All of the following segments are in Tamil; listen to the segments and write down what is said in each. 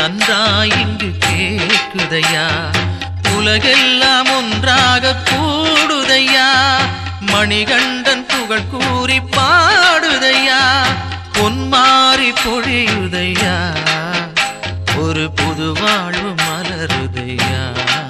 நன்றாய் இங்கு கேக்குதையா உலகெல்லாம் ஒன்றாக கூடுதையா மணிகண்டன் புகழ் கூறி பாடுதையா பொன்மாறி பொழியுதையா ஒரு புது வாழ்வு மலருதையா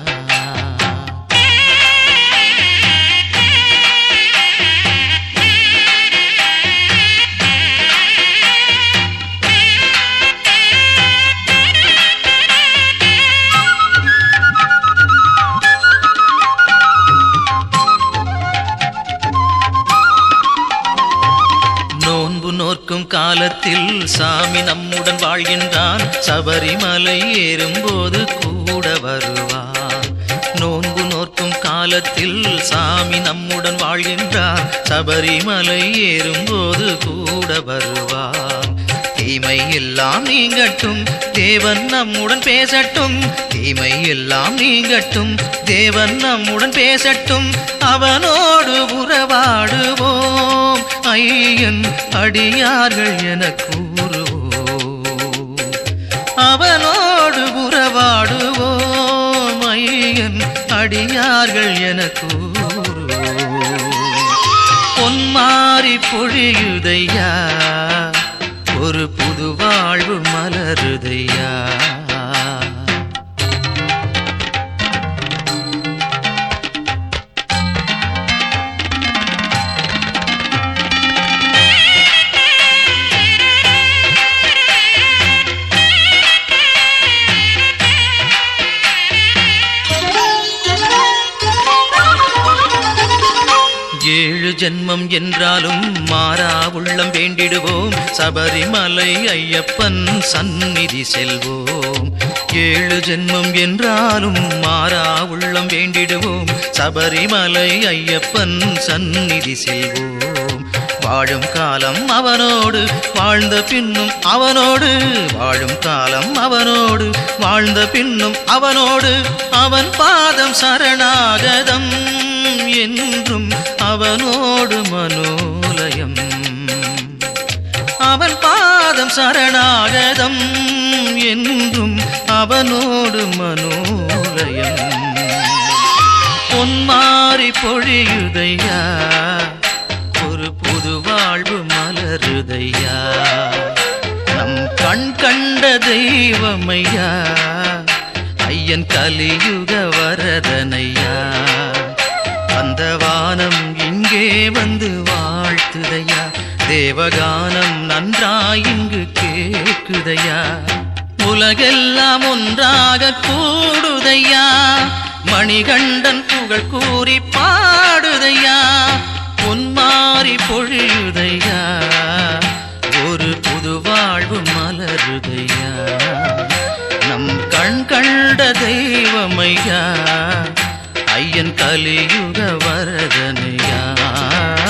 நோன்பு நோர்க்கும் காலத்தில் சாமி நம்முடன் வாழ்கின்றான் சபரிமலை ஏறும்போது கூட வருவான் நோன்பு நோர்க்கும் காலத்தில் சாமி நம்முடன் வாழ்கின்றான் சபரிமலை ஏறும்போது கூட வருவான் தீமை எல்லாம் நீங்கட்டும் தேவன் நம்முடன் பேசட்டும் தீமை எல்லாம் நீங்கட்டும் தேவன் நம்முடன் பேசட்டும் அவனோடு உறவாடுவோம் ஐயன் அடியார்கள் என கூறுவோம் அவனோடு உறவாடுவோம் ஐயன் அடியார்கள் என கூறுவோம் பொன்மாறி பொழியுதையா ஒரு புது வாழ்வு மலருதையா ஏழு ஜென்மம் என்றாலும் மாறா உள்ளம் வேண்டிடுவோம் சபரிமலை ஐயப்பன் சந்நிதி செல்வோம் ஏழு ஜென்மம் என்றாலும் மாறா உள்ளம் வேண்டிடுவோம் சபரிமலை ஐயப்பன் சந்நிதி செல்வோம் வாழும் காலம் அவனோடு வாழ்ந்த பின்னும் அவனோடு வாழும் காலம் அவனோடு வாழ்ந்த பின்னும் அவனோடு அவன் பாதம் சரணாகதம் என்றும் அவனோடு மனோலயம் அவன் பாதம் சரணாகதம் என்றும் அவனோடு மனோலயம் பொன்மாறி பொழியுதையா ஒரு புது வாழ்வு மலருதையா நம் கண் கண்ட தெய்வமையா ஐயன் கலியுக வரதனையா அந்த வானம் இங்கே வந்து வாழ்த்துதையா தேவகானம் நன்றாய் இங்கு கேக்குதையா உலகெல்லாம் ஒன்றாக கூடுதையா மணிகண்டன் புகழ் கூறி பாடுதையா பொன்மாறி பொழியுதையா ஒரு புது வாழ்வு மலருதையா நம் கண் கண்ட தெய்வமையா ஐயன் கலியுக வரதனையா